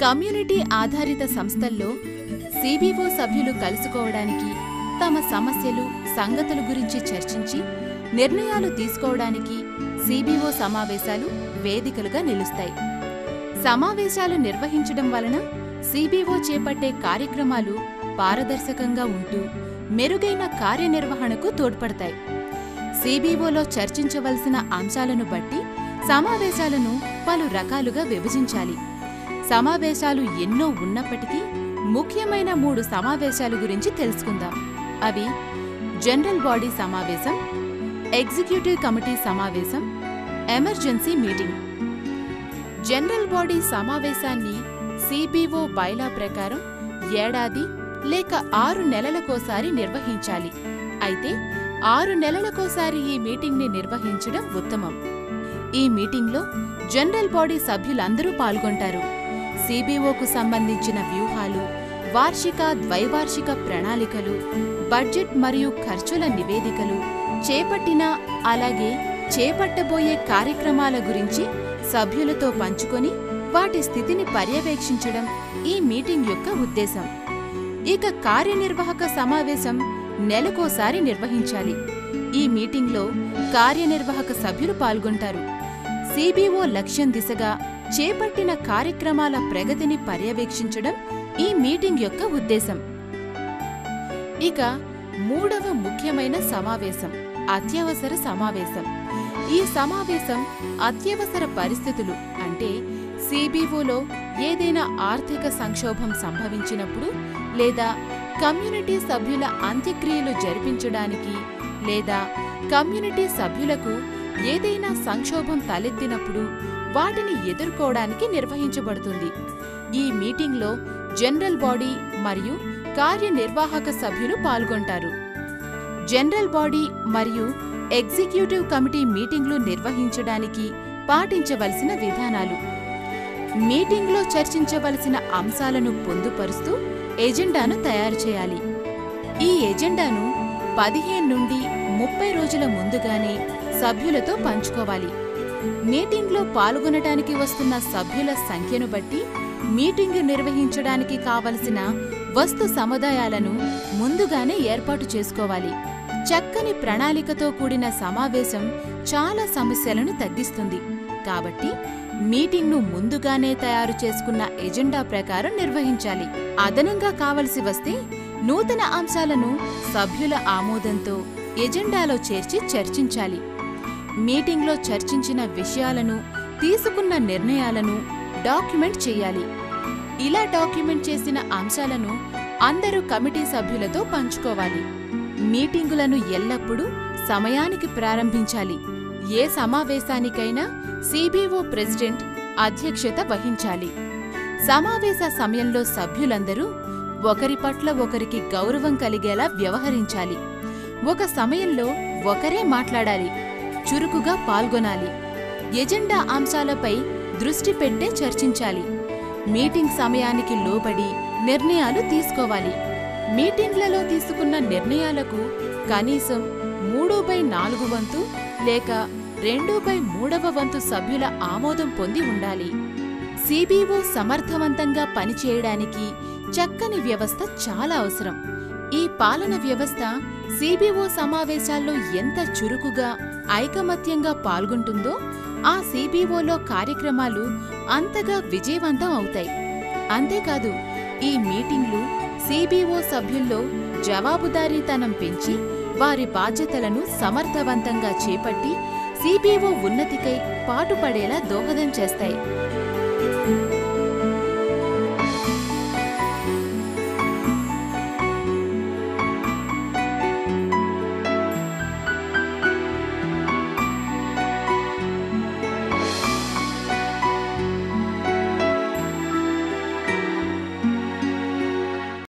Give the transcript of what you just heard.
community ఆధారిత సంస్థల్లో CBO సభ్యులు కలుసుకోవడానికి తమ సమస్యలు సంగతుల గురించి చర్చించి నిర్ణయాలు తీసుకోవడానికి సిబిఓ సమావేశాలు వేదికలుగా నిలుస్తాయి సమావేశాలు నిర్వహించడం వలన సిబిఓ చేపట్టే కార్యక్రమాలు పారదర్శకంగా ఉంటూ మెరుగైన కార్యనిర్వహణకు తోడ్పడతాయి సిబిఓలో చర్చించవలసిన అంశాలను బట్టి సమావేశాలను పలు రకాలుగా విభజించాలి సమావేశాలు ఎన్నో ఉన్నప్పటికీ ముఖ్యమైన మూడు సమావేశాల గురించి తెలుసుకుందాం అవి జనరల్ బాడీ సమావేశం ఎగ్జిక్యూటివ్ కమిటీ సమావేశం ఎమర్జెన్సీ మీటింగ్ జనరల్ బాడీ సమావేశాన్ని సిబిఓ బైలా ప్రకారం ఏడాది లేక ఆరు నెలలకోసారి నిర్వహించాలి అయితే ఆరు నెలలకోసారి ఈ మీటింగ్ని నిర్వహించడం ఉత్తమం ఈ మీటింగ్లో జనరల్ బాడీ సభ్యులందరూ పాల్గొంటారు సిబిఓకు సంబంధించిన వ్యూహాలు వార్షిక ద్వైవార్షిక ప్రణాళికలు బడ్జెట్ మరియు ఖర్చుల నివేదికలు చేపట్టిన అలాగే చేపట్టబోయే కార్యక్రమాల గురించి సభ్యులతో పంచుకొని వాటి స్థితిని పర్యవేక్షించడం ఈ మీటింగ్ యొక్క ఉద్దేశం ఇక కార్యనిర్వాహక సమావేశం నెలకోసారి నిర్వహించాలి ఈ మీటింగ్లో కార్యనిర్వాహక సభ్యులు పాల్గొంటారు సిబిఓ లక్ష్యం దిశగా చేపట్టిన కార్యక్రమాల ప్రగతిని పర్యవేక్షించడం ఈ మీటింగ్ యొక్క ఉద్దేశం ఇక మూడవ ముఖ్యమైన సమావేశం అత్యవసర సమావేశం ఈ సమావేశం అత్యవసర పరిస్థితులు అంటే సిబిఓలో ఏదైనా ఆర్థిక సంక్షోభం సంభవించినప్పుడు లేదా కమ్యూనిటీ సభ్యుల అంత్యక్రియలు జరిపించడానికి లేదా కమ్యూనిటీ సభ్యులకు ఏదైనా సంక్షోభం తలెత్తినప్పుడు వాటిని ఎదుర్కోవడానికి నిర్వహించబడుతుంది ఈ మీటింగ్లో జనరల్ బాడీ మరియు కార్యనిర్వాహక సభ్యులు పాల్గొంటారు జనరల్ బాడీ మరియు ఎగ్జిక్యూటివ్ కమిటీ మీటింగ్లు నిర్వహించడానికి పాటించవలసిన విధానాలు మీటింగ్లో చర్చించవలసిన అంశాలను పొందుపరుస్తూ ఎజెండాను తయారు చేయాలి ఈ ఎజెండాను పదిహేను నుండి ముప్పై రోజుల ముందుగానే సభ్యులతో పంచుకోవాలి మీటింగ్లో పాల్గొనటానికి వస్తున్న సభ్యుల సంఖ్యను బట్టి మీటింగ్ నిర్వహించడానికి కావలసిన వస్తు సముదాయాలను ముందుగానే ఏర్పాటు చేసుకోవాలి చక్కని ప్రణాళికతో కూడిన సమావేశం చాలా సమస్యలను తగ్గిస్తుంది కాబట్టి మీటింగ్ను ముందుగానే తయారు చేసుకున్న ఎజెండా ప్రకారం నిర్వహించాలి అదనంగా కావలసి వస్తే నూతన అంశాలను సభ్యుల ఆమోదంతో ఎజెండాలో చేర్చి చర్చించాలి మీటింగ్లో చర్చించిన విషయాలను తీసుకున్న నిర్ణయాలను డాక్యుమెంట్ చేయాలి ఇలా డాక్యుమెంట్ చేసిన అంశాలను అందరూ కమిటీ సభ్యులతో పంచుకోవాలి మీటింగులను ఎల్లప్పుడూ సమయానికి ప్రారంభించాలి ఏ సమావేశానికైనా సిబిఓ ప్రెసిడెంట్ అధ్యక్షత వహించాలి సమావేశ సమయంలో సభ్యులందరూ ఒకరి పట్ల ఒకరికి గౌరవం కలిగేలా వ్యవహరించాలి ఒక సమయంలో ఒకరే మాట్లాడాలి చురుకుగా పాల్గొనాలి ఎజెండా అంశాలపై దృష్టి పెట్టే చర్చించాలి మీటింగ్ సమయానికి లోబడి నిర్ణయాలు తీసుకోవాలి మీటింగ్లలో తీసుకున్న నిర్ణయాలకు కనీసం మూడు బై నాలుగు వంతు లేక రెండు బై మూడవ వంతు సభ్యుల ఆమోదం పొంది ఉండాలి సిబిఓ సమర్థవంతంగా పనిచేయడానికి చక్కని వ్యవస్థ చాలా అవసరం ఈ పాలన వ్యవస్థ సిబిఓ సమావేశాల్లో ఎంత చురుకుగా ఐకమత్యంగా పాల్గొంటుందో ఆ సిబిఓలో కార్యక్రమాలు అంతగా విజయవంతం అవుతాయి అంతేకాదు ఈ మీటింగ్లు సిబిఓ సభ్యుల్లో జవాబుదారీతనం పెంచి వారి బాధ్యతలను సమర్థవంతంగా చేపట్టి సిబిఓ ఉన్నతికై పాటుపడేలా దోహదం చేస్తాయి